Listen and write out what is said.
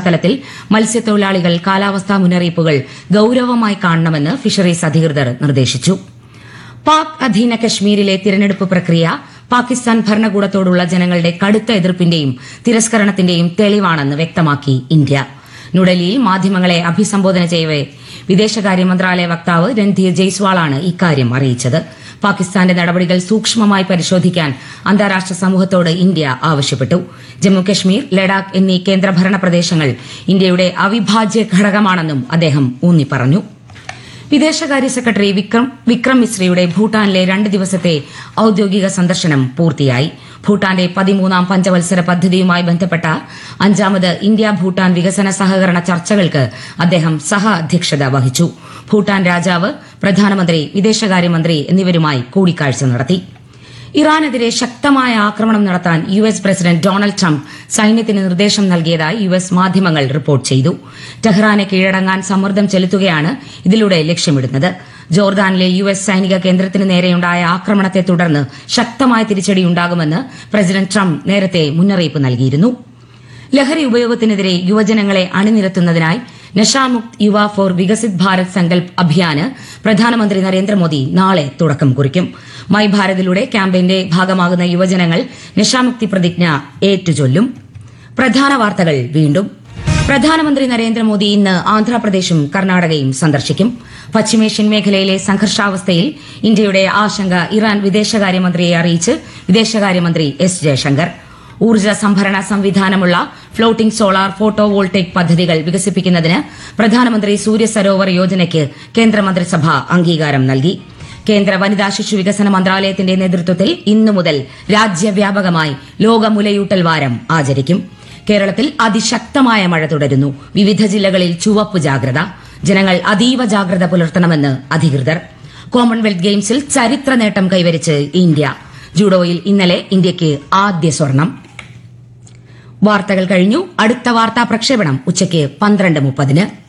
പശ്ചാത്തലത്തിൽ മത്സ്യത്തൊഴിലാളികൾ കാലാവസ്ഥാ മുന്നറിയിപ്പുകൾ ഗൌരവമായി കാണണമെന്ന് ഫിഷറീസ് അധികൃതർ നിർദ്ദേശിച്ചു പാക് അധീന കശ്മീരിലെ തിരഞ്ഞെടുപ്പ് പ്രക്രിയ പാകിസ്ഥാൻ ഭരണകൂടത്തോടുള്ള ജനങ്ങളുടെ കടുത്ത എതിർപ്പിന്റെയും തിരസ്കരണത്തിന്റെയും തെളിവാണെന്ന് വ്യക്തമാക്കി ഇന്ത്യ ന്യൂഡൽഹിയിൽ മാധ്യമങ്ങളെ അഭിസംബോധന ചെയ്യവെ വിദേശകാര്യ മന്ത്രാലയ വക്താവ് രൺധീർ ജയ്സ്വാളാണ് ഇക്കാര്യം അറിയിച്ചത് പാകിസ്ഥാന്റെ നടപടികൾ സൂക്ഷ്മമായി പരിശോധിക്കാൻ അന്താരാഷ്ട്ര സമൂഹത്തോട് ഇന്ത്യ ആവശ്യപ്പെട്ടു ജമ്മുകശ്മീർ ലഡാക്ക് എന്നീ കേന്ദ്രഭരണ പ്രദേശങ്ങൾ ഇന്ത്യയുടെ അവിഭാജ്യ ഘടകമാണെന്നും അദ്ദേഹം ഊന്നിപ്പറഞ്ഞു വിദേശകാര്യ സെക്രട്ടറി വിക്രം വിക്രം മിശ്രയുടെ ഭൂട്ടാനിലെ രണ്ട് ദിവസത്തെ ഔദ്യോഗിക സന്ദർശനം പൂർത്തിയായി ഭൂട്ടാന്റെ പതിമൂന്നാം പഞ്ചവത്സര പദ്ധതിയുമായി ബന്ധപ്പെട്ട അഞ്ചാമത് ഇന്ത്യ ഭൂട്ടാൻ വികസന സഹകരണ ചർച്ചകൾക്ക് അദ്ദേഹം സഹ അധ്യക്ഷത വഹിച്ചു ഭൂട്ടാൻ രാജാവ് പ്രധാനമന്ത്രി വിദേശകാര്യമന്ത്രി എന്നിവരുമായി കൂടിക്കാഴ്ച നടത്തി ഇറാനെതിരെ ശക്തമായ ആക്രമണം നടത്താൻ U S president Donald Trump സൈന്യത്തിന് നിർദ്ദേശം നൽകിയതായി യു എസ് മാധ്യമങ്ങൾ റിപ്പോർട്ട് ചെയ്തു ടെഹ്റാനെ കീഴടങ്ങാൻ സമ്മർദ്ദം ചെലുത്തുകയാണ് ഇതിലൂടെ ലക്ഷ്യമിടുന്നത് ജോർദാനിലെ യു എസ് സൈനിക കേന്ദ്രത്തിന് നേരെയുണ്ടായ ആക്രമണത്തെ തുടർന്ന് ശക്തമായ തിരിച്ചടിയുണ്ടാകുമെന്ന് പ്രസിഡന്റ് ട്രംപ് നേരത്തെ മുന്നറിയിപ്പ് നൽകിയിരുന്നു ലഹരി ഉപയോഗത്തിനെതിരെ യുവജനങ്ങളെ അണിനിരത്തുന്നതിനായി നഷാമുക്ത് യുവ ഫോർ വികസിത് ഭാരത് സങ്കൽപ് അഭിയാന് പ്രധാനമന്ത്രി നരേന്ദ്രമോദി നാളെ തുടക്കം കുറിക്കും മൈ ഭാരതിലൂടെ ക്യാമ്പയിന്റെ ഭാഗമാകുന്ന യുവജനങ്ങൾ നഷാമുക്തി പ്രതിജ്ഞ ഏറ്റുചൊല്ലും പ്രധാന വാർത്തകൾ വീണ്ടും പ്രധാനമന്ത്രി നരേന്ദ്രമോദി ഇന്ന് ആന്ധ്രാപ്രദേശും കർണാടകയും സന്ദർശിക്കും പശ്ചിമേഷ്യൻ മേഖലയിലെ സംഘർഷാവസ്ഥയിൽ ഇന്ത്യയുടെ ആശങ്ക ഇറാൻ വിദേശകാര്യമന്ത്രിയെ അറിയിച്ച് വിദേശകാര്യമന്ത്രി എസ് ജയശങ്കർ ഊർജ്ജ സംഭരണ സംവിധാനമുള്ള ഫ്ലോട്ടിംഗ് സോളാർ ഫോട്ടോ വോൾട്ടേക് പദ്ധതികൾ വികസിപ്പിക്കുന്നതിന് പ്രധാനമന്ത്രി സൂര്യ സരോവർ യോജനയ്ക്ക് കേന്ദ്രമന്ത്രിസഭ അംഗീകാരം നൽകി കേന്ദ്ര വനിതാ ശിശു വികസന മന്ത്രാലയത്തിന്റെ നേതൃത്വത്തിൽ ഇന്നു മുതൽ രാജ്യവ്യാപകമായി ലോക മുലയൂട്ടൽ വാരം ആചരിക്കും കേരളത്തിൽ അതിശക്തമായ മഴ തുടരുന്നു വിവിധ ജില്ലകളിൽ ചുവപ്പ് ജാഗ്രത ജനങ്ങൾ അതീവ ജാഗ്രത പുലർത്തണമെന്ന് അധികൃതർ കോമൺവെൽത്ത് ഗെയിംസിൽ ചരിത്ര നേട്ടം കൈവരിച്ച് ഇന്ത്യ ജൂഡോയിൽ ഇന്നലെ ഇന്ത്യയ്ക്ക് ആദ്യ സ്വർണം വാർത്തകൾ കഴിഞ്ഞു അടുത്ത വാർത്താ പ്രക്ഷേപണം ഉച്ചയ്ക്ക് പന്ത്രണ്ട് മുപ്പതിന്